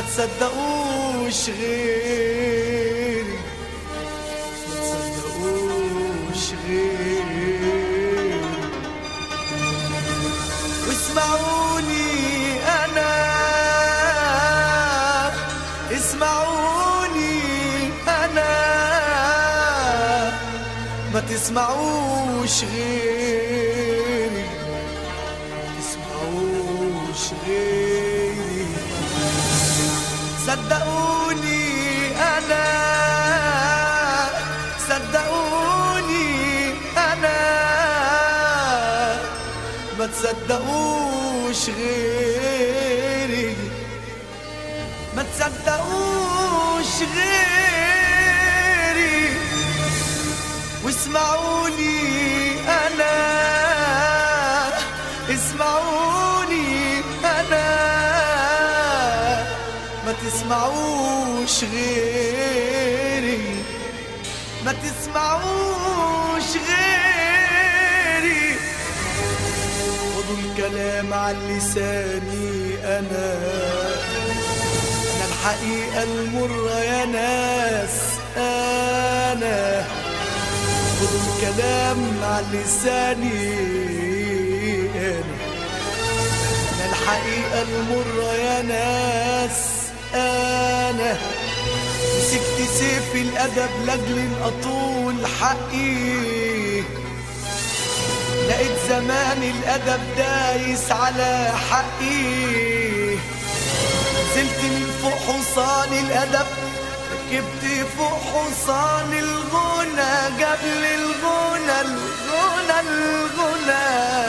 ما تصدقوش غيري ما تصدقوش غيري واسمعوني انا اسمعوني انا ما تسمعوش غيري تسمعوش غيري صدقوني انا صدقوني انا ما تصدقوش غيري ما تصدقوش غيري واسمعوني انا اسمعوني انا ما تسمعوش غيري ما تسمعوش غيري خدوا الكلام على لساني انا انا الحقيقة المرة يا ناس انا خدوا الكلام على لساني انا انا الحقيقة المرة يا ناس انا مسكت سيف الادب لاجل ان اطول حقي لقيت زمان الادب دايس على حقي نزلت من فوق حصان الادب ركبت فوق حصان الغنى قبل الغنى الغنى الغنى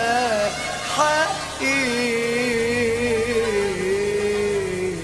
حقي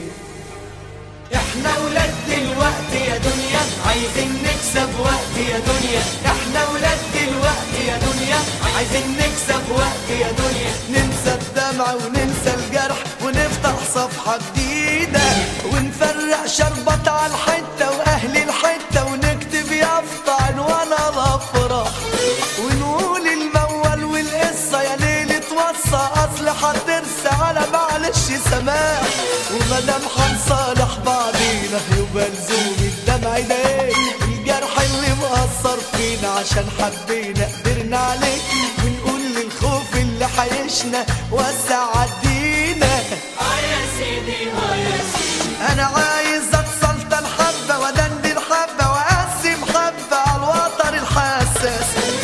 احنا ولاد دلوقتي يا دنيا عايزين نكسب وقت يا دنيا احنا ولاد دلوقتي يا دنيا عايزين نكسب وقت يا دنيا ننسى الدمع وننسى الجرح ونفتح صفحة جديدة ونفرق شربط على الحتة وأهل الحتة ونكتب يافطة وانا الأفراح ونقول المول والقصة يا ليل توصى أصل هترسى على معلش سماح ومدام هنصالح بعضينا يبقى لزوم الدمع ده ايه الجرح اللي مأثر فينا عشان حبينا قدرنا عليه ونقول للخوف اللي حيشنا وسع عدينا اه يا سيدي اه يا سيدي انا عايز اتسلطن حبه ودندن حبه واقسم حبه على الوتر الحساس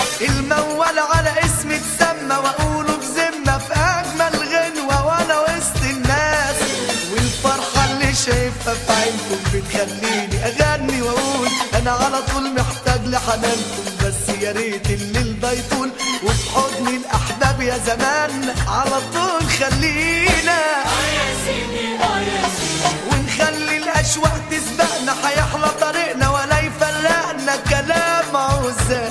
المول على اسم اتسمى واقوله بذمه في اجمل غنوه وانا وسط الناس والفرحه اللي شايفها في عينكم بتخليني اغني واقول انا على طول محتاج لحنانكم بس يا ريت الليل ده يطول وفي حضن الاحباب يا زمان على طول خلينا اه يا سيدي اه يا سيدي ونخلي الاشواق تسبقنا هيحلى طريقنا ولا يفرقنا كلام عزاب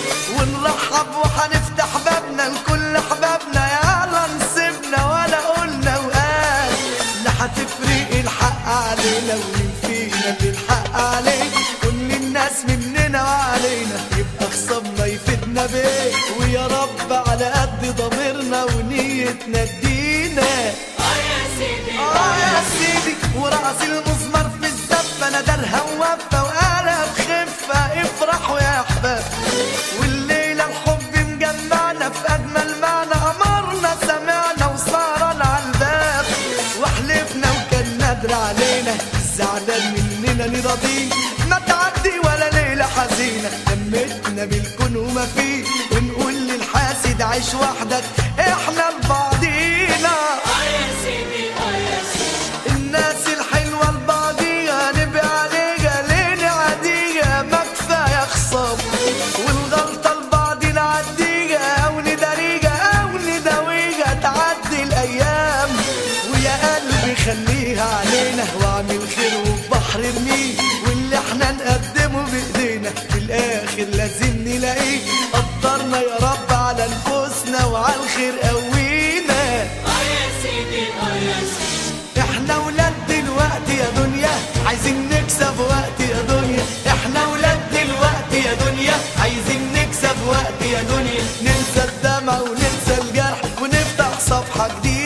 ونرحب وهنفتح بابنا لكل احبابنا يلا نسيبنا ولا قلنا وقال لا هتفرق الحق علينا ومين فينا اللي الحق عليه كل الناس مننا وعلينا يبقى خصمنا يفيدنا بيه ويا رب على قد ضميرنا ونيتنا تدينا اه يا سيدي اه يا سيدي ورأس المزمر في الزفة ندرها ووفة وقلب خفة افرحوا يا احباب والليلة الحب مجمعنا في اجمل معنى امرنا سمعنا وصارنا على الباب وحلفنا وكان نادر علينا زعلان مننا نراضيه ما تعدي ولا ليلة حزينة لمتنا بالكون وما فيه ونقول للحاسد عيش وحدك احنا لبعضينا اه يا سيدي اه يا سيدي الناس الحلوة البعضية نبقى عليها لين عادية ما كفاية خصام والغلطة البعض نعديها أو نداريها أو نداويها تعدي الأيام ويا قلبي خليها علينا واعمل خير وبحر ارميه واللي احنا نقدمه بإيدينا في الآخر لازم نلاقيه قدرنا يا رب على نفوسنا وعلى الخير قوينا اه يا سيدي اه يا سيدي احنا ولاد دلوقتي يا دنيا عايزين نكسب وقت يا دنيا احنا ولاد دلوقتي يا دنيا عايزين نكسب وقت يا دنيا ننسى الدمع وننسى الجرح ونفتح صفحة جديدة